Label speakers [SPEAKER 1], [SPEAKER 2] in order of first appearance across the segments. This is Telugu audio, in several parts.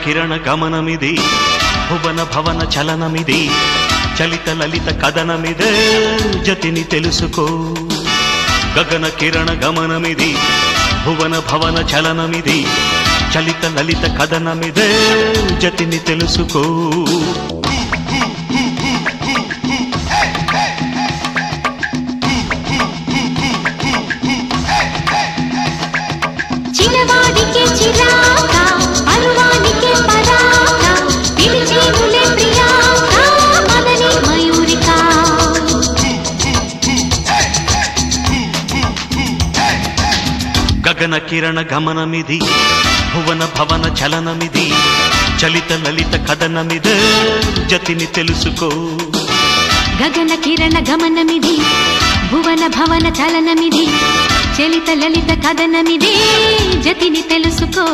[SPEAKER 1] కిరణ గమనమిది భువన భవన చలనమిది చలిత లలిత కథనమిదే జతిని తెలుసుకో గగన కిరణ గమనమిది భువన భవన చలనమిది చలిత లలిత కథనమిదే జతిని తెలుసుకో
[SPEAKER 2] చిన్నవాడికే చిరాక పరువానికే పరాక పిలిచేములే ప్రియాక మదని మయూరిక
[SPEAKER 1] గగన కిరణ గమనమిది భువన భవన చలనమిది చలిత లలిత కథనమిదే జతిని తెలుసుకో
[SPEAKER 2] గగన కిరణ గమనమిది భువన భవన చలనమిది చలిత లలిత కథనమిది జతిని తెలుసుకో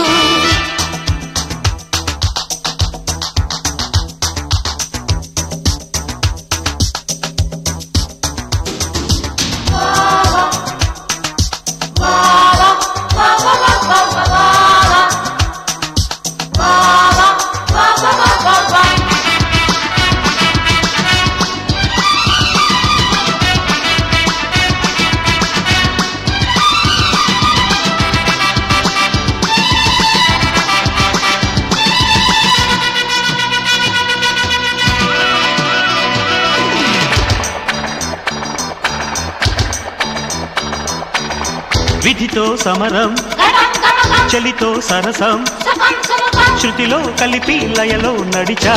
[SPEAKER 1] విధితో సమరం చలితో సరసం శృతిలో కలిపి లయలో నడిచా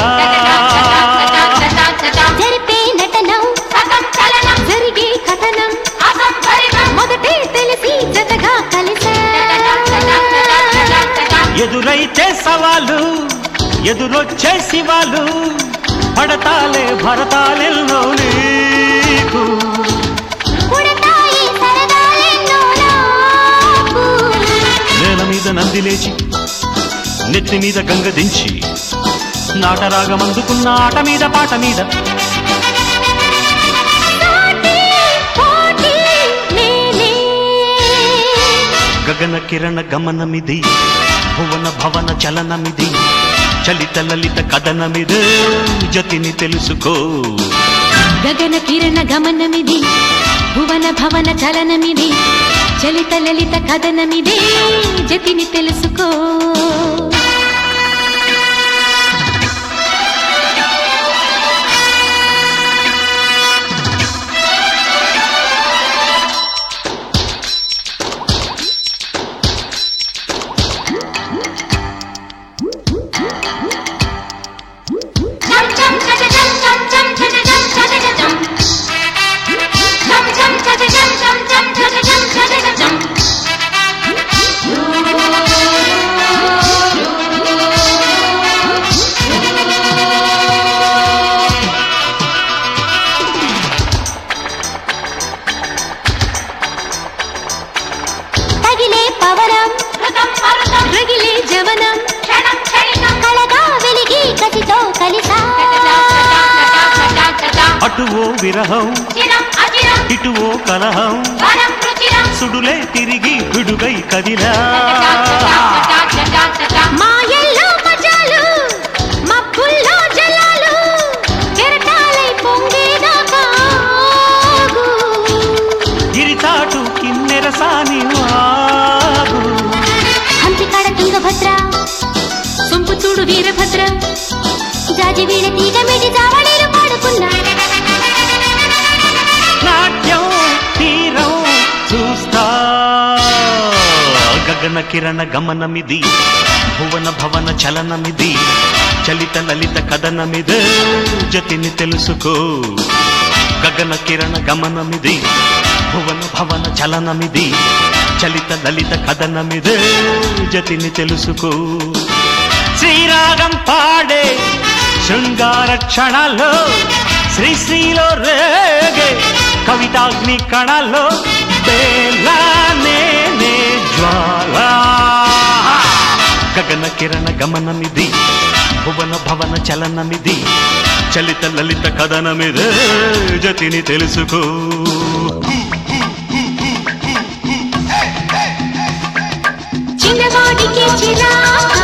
[SPEAKER 2] జరిపే నటనం జరిగే కథనం మొదటే తెలిసి జతగా కలిసా
[SPEAKER 1] ఎదురైతే సవాలు ఎదురొచ్చే శివాలు పడతాలే భరతాలెల్లో నీకు
[SPEAKER 2] పుడతాయి సరదాలెన్నో నాకు.
[SPEAKER 1] నేల మీద నంది లేచి నెత్తి మీద గంగ దించి నాటరాగమందుకున్న ఆట మీద పాట మీద
[SPEAKER 2] సాటి, పోటీ, నేనే.
[SPEAKER 1] గగన కిరణ గమనమిది భువన భవన చలనమిది చలిత లలిత కథనమిదే జతిని తెలుసుకో
[SPEAKER 2] గగన కిరణ గమనమిది భువన భవన చలనమిది చలిత లలిత కథనమిది జతిని తెలుసుకో తగిలే పవనం రగిలే జవనం కళగా వెలిగి కసితో కలిసా
[SPEAKER 1] అటువో విరహం ఇటువో కలహం సుడులే తిరిగి విడుగై కదిలా
[SPEAKER 2] మాయల్లో మజాలు మబ్బుల్లో జలాలు కెరటాలై పొంగేదాకా ఆగు.
[SPEAKER 1] గిరిచాటు కిన్నెరసాని వాగు
[SPEAKER 2] హంపికాడ తుంగభద్ర సొంపు చూడు వీరభద్ర జాజి వీడ తీగ మిడి జావళీలు పాడుకున్నా
[SPEAKER 1] నాట్యం తీరం చూస్తా గగన కిరణ గమనమిది భువన భవన చలనమిది చలిత లలిత కథనమిదే జతిని తెలుసుకో గగన కిరణ గమనమిది భువన భవన చలనమిది చలిత లలిత కథనమిదే జతిని తెలుసుకో శ్రీరాగం పాడే శృంగార క్షణాల్లో శ్రీశ్రీలో రేగే కవితాగ్ని కణాల్లో బేలానే నే జ్వాల గగన కిరణ గమనమిది భువన భవన చలనమిది చలిత లలిత కథనమిదే జతిని తెలుసుకో
[SPEAKER 2] చిన్నవాడికి చిరాక